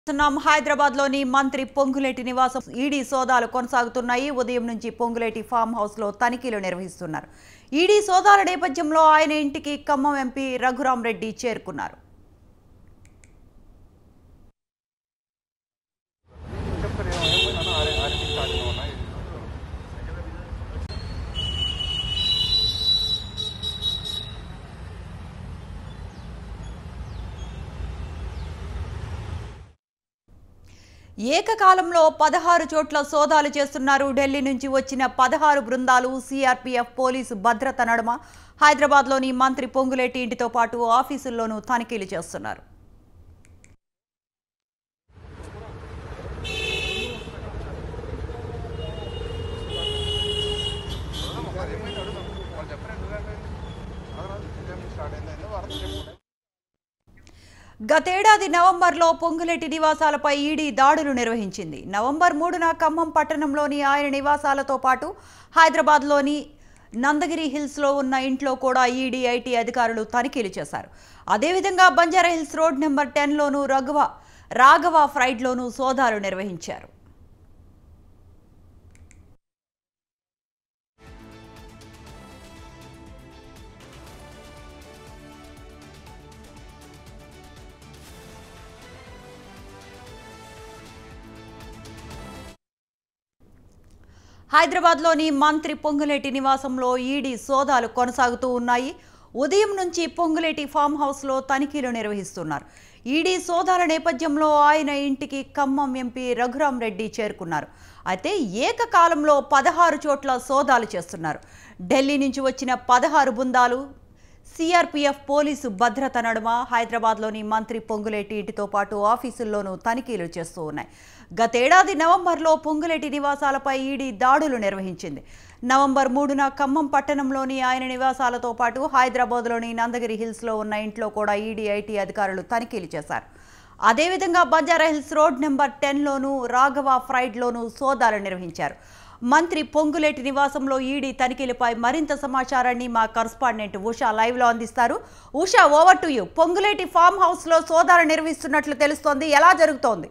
చూస్తున్నాం హైదరాబాద్ లోని మంత్రి పొంగులేటి నివాసం ఈడీ సోదాలు కొనసాగుతున్నాయి ఉదయం నుంచి పొంగులేటి ఫామ్ హౌస్ లో తనిఖీలు నిర్వహిస్తున్నారు ఈడీ సోదాల నేపథ్యంలో ఆయన ఇంటికి ఖమ్మం ఎంపీ రఘురాం రెడ్డి చేరుకున్నారు చెప్తారు ఏమైనా ఆరే ఆర్ఎంపీ స్టార్టింగ్ ఉన్నాయి ఏకకాలంలో పదహారు చోట్ల సోదాలు చేస్తున్నారు ఢిల్లీ నుంచి వచ్చిన పదహారు బృందాలు సిఆర్పీఎఫ్ పోలీసు భద్రత నడుమ హైదరాబాద్లోని మంత్రి పొంగులేటి ఇంటితో పాటు ఆఫీసుల్లోనూ తనిఖీలు చేస్తున్నారు ఒకసారి ఏమైంది అడుగుదాం వాళ్ళు చెప్పారు ఎందుకంటే స్టార్ట్ అయింది వార్త చెప్పండి గతేడాది నవంబర్లో పొంగులేటి నివాసాలపై ఈడీ దాడులు నిర్వహించింది నవంబర్ మూడున ఖమ్మం పట్టణంలోని ఆయన నివాసాలతో పాటు హైదరాబాద్లోని నందగిరి హిల్స్లో ఉన్న ఇంట్లో కూడా ఈడీ ఐటీ అధికారులు తనిఖీలు చేశారు అదేవిధంగా బంజారా హిల్స్ రోడ్ నెంబర్ టెన్లోనూ రఘువ రాఘవ ఫ్రైడ్లోనూ సోదాలు నిర్వహించారు హైదరాబాద్లోని మంత్రి పొంగులేటి నివాసంలో ఈడీ సోదాలు కొనసాగుతూ ఉన్నాయి ఉదయం నుంచి పొంగులేటి ఫామ్ హౌస్లో తనిఖీలు నిర్వహిస్తున్నారు ఈడీ సోదాల నేపథ్యంలో ఆయన ఇంటికి ఖమ్మం ఎంపీ రఘురాం రెడ్డి చేరుకున్నారు అయితే ఏకకాలంలో పదహారు చోట్ల సోదాలు చేస్తున్నారు ఢిల్లీ నుంచి వచ్చిన పదహారు బృందాలు సిఆర్పీఎఫ్ పోలీసు భద్రత నడుమ హైదరాబాద్లోని మంత్రి పొంగులేటి ఇంటితో పాటు ఆఫీసుల్లోనూ తనిఖీలు చేస్తూ ఉన్నాయి గతేడాది నవంబర్లో పొంగులేటి నివాసాలపై ఈడీ దాడులు నిర్వహించింది నవంబర్ మూడున ఖమ్మం పట్టణంలోని ఆయన నివాసాలతో పాటు హైదరాబాద్లోని నందగిరి హిల్స్లో ఉన్న ఇంట్లో కూడా ఈడీ ఐటీ అధికారులు తనిఖీలు చేశారు అదేవిధంగా బంజారా హిల్స్ రోడ్ నెంబర్ టెన్లోనూ రాఘవ ఫ్రైడ్లోనూ సోదాలు నిర్వహించారు మంత్రి పొంగులేటి నివాసంలో ఈడీ తనిఖీలపై మరింత సమాచారాన్ని మా కరస్పాండెంట్ ఉషా లైవ్లో అందిస్తారు Usha over to you Ponguleti farm హౌస్లో సోదాలు నిర్వహిస్తున్నట్లు తెలుస్తోంది ఎలా జరుగుతోంది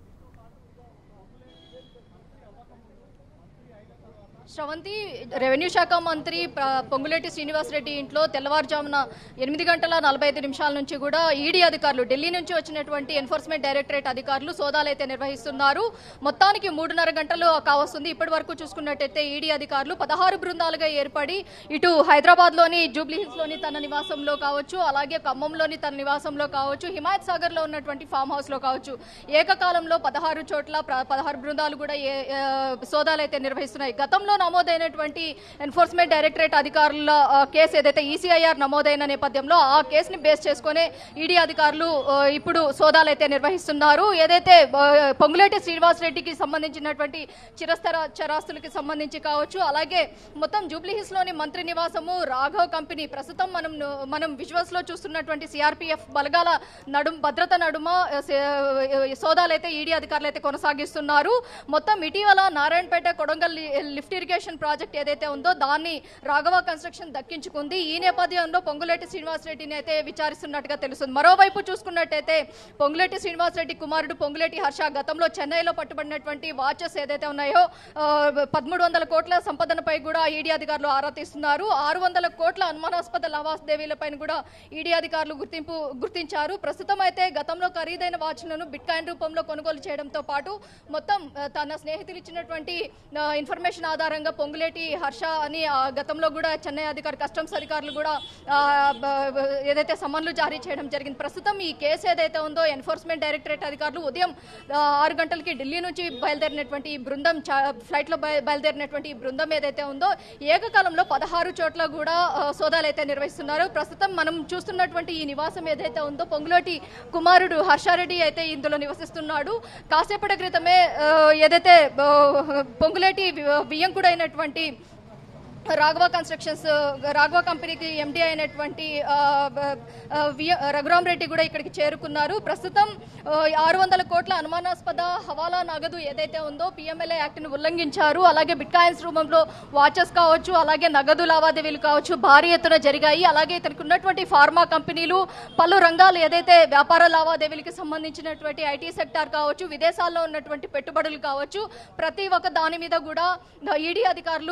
శ్రవంతి రెవెన్యూ శాఖ మంత్రి ప్ర- పొంగులేటి శ్రీనివాసరెడ్డి ఇంట్లో తెల్లవారుజామున ఎనిమిది గంటల నలభై ఐదు నిమిషాల నుంచి కూడా ఈడీ అధికారులు ఢిల్లీ నుంచి వచ్చినటువంటి ఎన్ఫోర్స్మెంట్ డైరెక్టరేట్ అధికారులు సోదాలు అయితే నిర్వహిస్తున్నారు మొత్తానికి మూడున్నర గంటలు కావస్తుంది ఇప్పటి వరకు చూసుకున్నట్టయితే ఈడీ అధికారులు పదహారు బృందాలుగా ఏర్పడి ఇటు హైదరాబాద్లోని జూబ్లీ హిల్స్లోని తన నివాసంలో కావచ్చు అలాగే ఖమ్మంలోని తన నివాసంలో కావచ్చు హిమాయత్ సాగర్లో ఉన్నటువంటి ఫామ్ హౌస్లో కావచ్చు ఏకకాలంలో పదహారు చోట్ల ప్ర- పదహారు బృందాలు కూడా ఏ- ఏ, సోదాలు అయితే నిర్వహిస్తున్నాయి గతంలో నమోదైనటువంటి ఎన్ఫోర్స్మెంట్ డైరెక్టరేట్ అధికారుల ఆ, కేసు ఏదైతే ఈసీఐఆర్ నమోదైన నేపథ్యంలో ఆ కేసుని బేస్ చేసుకునే ఈడీ అధికారులు ఆ, ఇప్పుడు సోదాలు అయితే నిర్వహిస్తున్నారు ఏదైతే ఆ, పొంగులేటి శ్రీనివాస్ రెడ్డికి సంబంధించినటువంటి చిరస్థర చరాస్తులకి సంబంధించి కావచ్చు అలాగే మొత్తం జూబ్లీ హిల్స్ లోని మంత్రి నివాసము రాఘవ్ కంపెనీ ప్రస్తుతం మనం మనం విజువల్స్ లో చూస్తున్నటువంటి సిఆర్పిఎఫ్ బలగాల నడుం భద్రత నడుమ ఆ, సే- ఆ, సోదాలు అయితే ఈడీ అధికారులు అయితే కొనసాగిస్తున్నారు మొత్తం ఇటీవల నారాయణపేట కొడంగల్ లి- లిఫ్ట్ ఇరిగేషన్ ప్రాజెక్ట్ ఏదైతే ఉందో దాన్ని రాఘవ కన్స్ట్రక్షన్ దక్కించుకుంది ఈ నేపథ్యంలో పొంగులేటి శ్రీనివాస్ రెడ్డిని అయితే విచారిస్తున్నట్టుగా తెలుస్తుంది మరోవైపు చూసుకున్నట్టయితే పొంగులేటి శ్రీనివాస్ రెడ్డి కుమారుడు పొంగులేటి హర్ష గతంలో చెన్నైలో పట్టుబడినటువంటి వాచెస్ ఏదైతే ఉన్నాయో పదమూడు వందల కోట్ల సంపదనపై కూడా ఈడీ అధికారులు ఆరా తీస్తున్నారు ఆరు వందల కోట్ల అనుమానాస్పద లావాదేవీలపైన కూడా ఈడీ అధికారులు గుర్తింపు గుర్తించారు ప్రస్తుతం అయితే గతంలో ఖరీదైన వాచ్లను బిట్ కాయిన్ రూపంలో కొనుగోలు చేయడంతో పాటు మొత్తం ఆ, తన స్నేహితులు ఇచ్చినటువంటి ఆ, ఇన్ఫర్మేషన్ ఆధారంగా పొంగులేటి హర్ష అని ఆ, గతంలో కూడా చెన్నై అధికారి కస్టమ్స్ అధికారులు కూడా ఆ, బ- బ- ఏదైతే సమన్లు జారీ చేయడం జరిగింది ప్రస్తుతం ఈ కేసు ఏదైతే ఉందో ఎన్ఫోర్స్మెంట్ డైరెక్టరేట్ అధికారులు ఉదయం ఆ, ఆరు గంటలకి ఢిల్లీ నుంచి బయలుదేరినటువంటి ఈ బృందం చా- ఫ్లైట్లో బయ- బయలుదేరినటువంటి ఈ బృందం ఏదైతే ఉందో ఏకకాలంలో పదహారు చోట్ల కూడా ఆ, సోదాలు అయితే నిర్వహిస్తున్నారు ప్రస్తుతం మనం చూస్తున్నటువంటి ఈ నివాసం ఏదైతే ఉందో పొంగులోటి కుమారుడు హర్షారెడ్డి అయితే ఇందులో నివసిస్తున్నాడు కాసేపటి క్రితమే ఆ, ఏదైతే ఆ, పొంగులేటి వి- వియ్యంకుడైనటువంటి రాఘవ కన్స్ట్రక్షన్స్ రాఘవ కంపెనీకి ఎండి అయినటువంటి ఆ, బ- ఆ, వి- రఘురామ్ రెడ్డి కూడా ఇక్కడికి చేరుకున్నారు ప్రస్తుతం ఆరు వందల కోట్ల అనుమానాస్పద హవాలా నగదు ఏదైతే ఉందో పిఎంఎల్ఏ యాక్ట్ని ఉల్లంఘించారు అలాగే బిట్కాయిన్స్ రూపంలో వాచెస్ కావచ్చు అలాగే నగదు లావాదేవీలు కావచ్చు భారీ ఎత్తున జరిగాయి అలాగే ఇతనికి ఉన్నటువంటి ఫార్మా కంపెనీలు పలు రంగాలు ఏదైతే వ్యాపార లావాదేవీలకి సంబంధించినటువంటి ఐటీ సెక్టార్ కావచ్చు విదేశాల్లో ఉన్నటువంటి పెట్టుబడులు కావచ్చు ప్రతి ఒక్క దాని మీద కూడా ఈడీ అధికారులు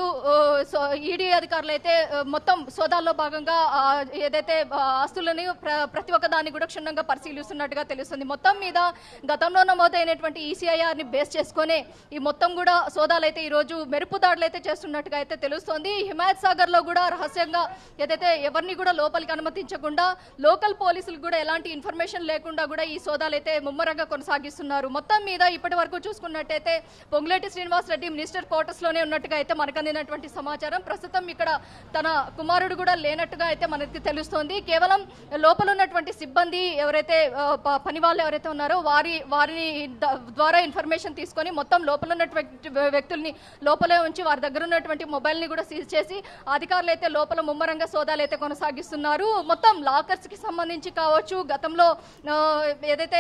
ఈడీ అధికారులు అయితే ఆ, మొత్తం సోదాల్లో భాగంగా ఆ, ఏదైతే ఆ, ఆస్తులని ప్ర- ప్రతి ఒక్క దాన్ని కూడా క్షుణ్ణంగా పరిశీలిస్తున్నట్టుగా తెలుస్తుంది మొత్తం మీద గతంలో నమోదైనటువంటి ఈసీఐఆర్ ని బేస్ చేసుకొని ఈ మొత్తం కూడా సోదాలు అయితే ఈ రోజు మెరుపు దాడులు అయితే చేస్తున్నట్టుగా అయితే తెలుస్తోంది హిమాయత్ సాగర్ లో కూడా రహస్యంగా ఏదైతే ఎవరిని కూడా లోపలికి అనుమతించకుండా లోకల్ పోలీసులకు కూడా ఎలాంటి ఇన్ఫర్మేషన్ లేకుండా కూడా ఈ సోదాలు అయితే ముమ్మరంగా కొనసాగిస్తున్నారు మొత్తం మీద ఇప్పటి వరకు చూసుకున్నట్టయితే పొంగులేటి శ్రీనివాస్ రెడ్డి మినిస్టర్ క్వార్టర్స్ లోనే ఉన్నట్టుగా అయితే మనకు అందినటువంటి సమాచారం ప్రస్తుతం ఇక్కడ తన కుమారుడు కూడా లేనట్టుగా అయితే మనకి తెలుస్తోంది కేవలం లోపల ఉన్నటువంటి సిబ్బంది ఎవరైతే ఆ, ప- పని వాళ్ళు ఎవరైతే ఉన్నారో వారి వారిని ద- ద్వారా ఇన్ఫర్మేషన్ తీసుకొని మొత్తం లోపల ఉన్నటువంటి వ్య- వ్యక్తుల్ని లోపలే ఉంచి వారి దగ్గర ఉన్నటువంటి మొబైల్ ని కూడా సీజ్ చేసి అధికారులు అయితే లోపల ముమ్మరంగా సోదాలు అయితే కొనసాగిస్తున్నారు మొత్తం లాకర్స్ కి సంబంధించి కావచ్చు గతంలో ఆ, ఏదైతే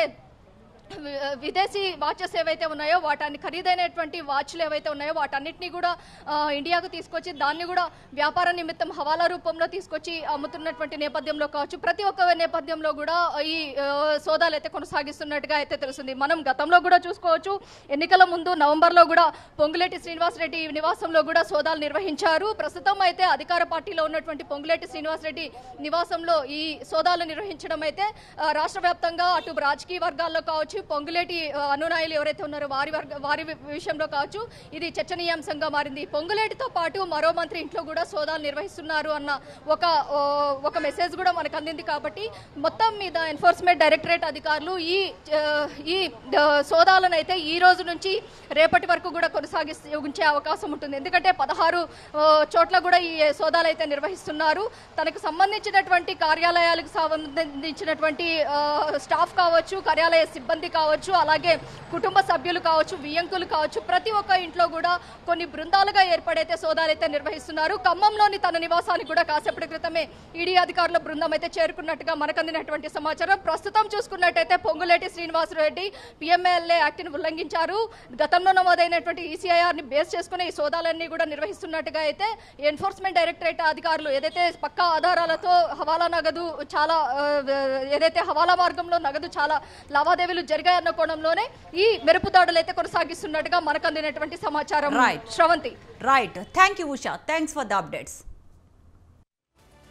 వి- విదేశీ వాచెస్ ఏవైతే ఉన్నాయో వాటాన్ని ఖరీదైనటువంటి వాచ్లు ఏవైతే ఉన్నాయో వాటన్నిటిని కూడా ఆ, ఇండియాకు తీసుకొచ్చి దాన్ని కూడా వ్యాపార నిమిత్తం హవాలా రూపంలో తీసుకొచ్చి అమ్ముతున్నటువంటి నేపథ్యంలో కావచ్చు ప్రతి ఒక్క నేపథ్యంలో కూడా ఈ ఆ, సోదాలు అయితే కొనసాగిస్తున్నట్టుగా అయితే తెలుస్తుంది మనం గతంలో కూడా చూసుకోవచ్చు ఎన్నికల ముందు నవంబర్లో కూడా పొంగులేటి శ్రీనివాస్ రెడ్డి నివాసంలో కూడా సోదాలు నిర్వహించారు ప్రస్తుతం అయితే అధికార పార్టీలో ఉన్నటువంటి పొంగులేటి శ్రీనివాస్ రెడ్డి నివాసంలో ఈ సోదాలు నిర్వహించడం అయితే ఆ, రాష్ట్ర వ్యాప్తంగా అటు రాజకీయ వర్గాల్లో కావచ్చు పొంగులేటి ఆ, అనునాయులు ఎవరైతే ఉన్నారో వారి వర్గ వారి వి- విషయంలో కావచ్చు ఇది చర్చనీయాంశంగా మారింది పొంగులేటితో పాటు మరో మంత్రి ఇంట్లో కూడా సోదాలు నిర్వహిస్తున్నారు అన్న ఒక ఓ, ఒక మెసేజ్ కూడా మనకు అందింది కాబట్టి మొత్తం మీద ఎన్ఫోర్స్మెంట్ డైరెక్టరేట్ అధికారులు ఈ ఆ, ఈ ఆ, సోదాలను అయితే ఈ రోజు నుంచి రేపటి వరకు కూడా కొనసాగిస్తూ ఉంచే అవకాశం ఉంటుంది ఎందుకంటే పదహారు ఆ, చోట్ల కూడా ఈ సోదాలు అయితే నిర్వహిస్తున్నారు తనకు సంబంధించినటువంటి కార్యాలయాలకు సంబంధించినటువంటి ఆ, స్టాఫ్ కావచ్చు కార్యాలయ సిబ్బంది కావచ్చు అలాగే కుటుంబ సభ్యులు కావచ్చు వియంకులు కావచ్చు ప్రతి ఒక్క ఇంట్లో కూడా కొన్ని బృందాలుగా ఏర్పడైతే సోదాలు అయితే నిర్వహిస్తున్నారు ఖమ్మంలోని తన నివాసానికి కూడా కాసేపటి క్రితమే ఈడీ అధికారుల బృందం అయితే చేరుకున్నట్టుగా మనకు అందినటువంటి సమాచారం ప్రస్తుతం చూసుకున్నట్టయితే పొంగులేటి శ్రీనివాసరెడ్డి పిఎంఎల్ఏ యాక్ట్ని ఉల్లంఘించారు గతంలో నమోదైనటువంటి ఈసీఐఆర్ ని బేస్ చేసుకుని ఈ సోదాలన్నీ కూడా నిర్వహిస్తున్నట్టుగా అయితే ఎన్ఫోర్స్మెంట్ డైరెక్టరేట్ అధికారులు ఏదైతే పక్కా ఆధారాలతో హవాలా నగదు చాలా ఆ, ఏదైతే హవాలా మార్గంలో నగదు చాలా లావాదేవీలు జరిగాయన్న కోణంలోనే ఈ మెరుపు దాడులు అయితే కొనసాగిస్తున్నట్టుగా మనకు అందినటువంటి సమాచారం Right. Sravanthi right thank you Usha thanks for the updates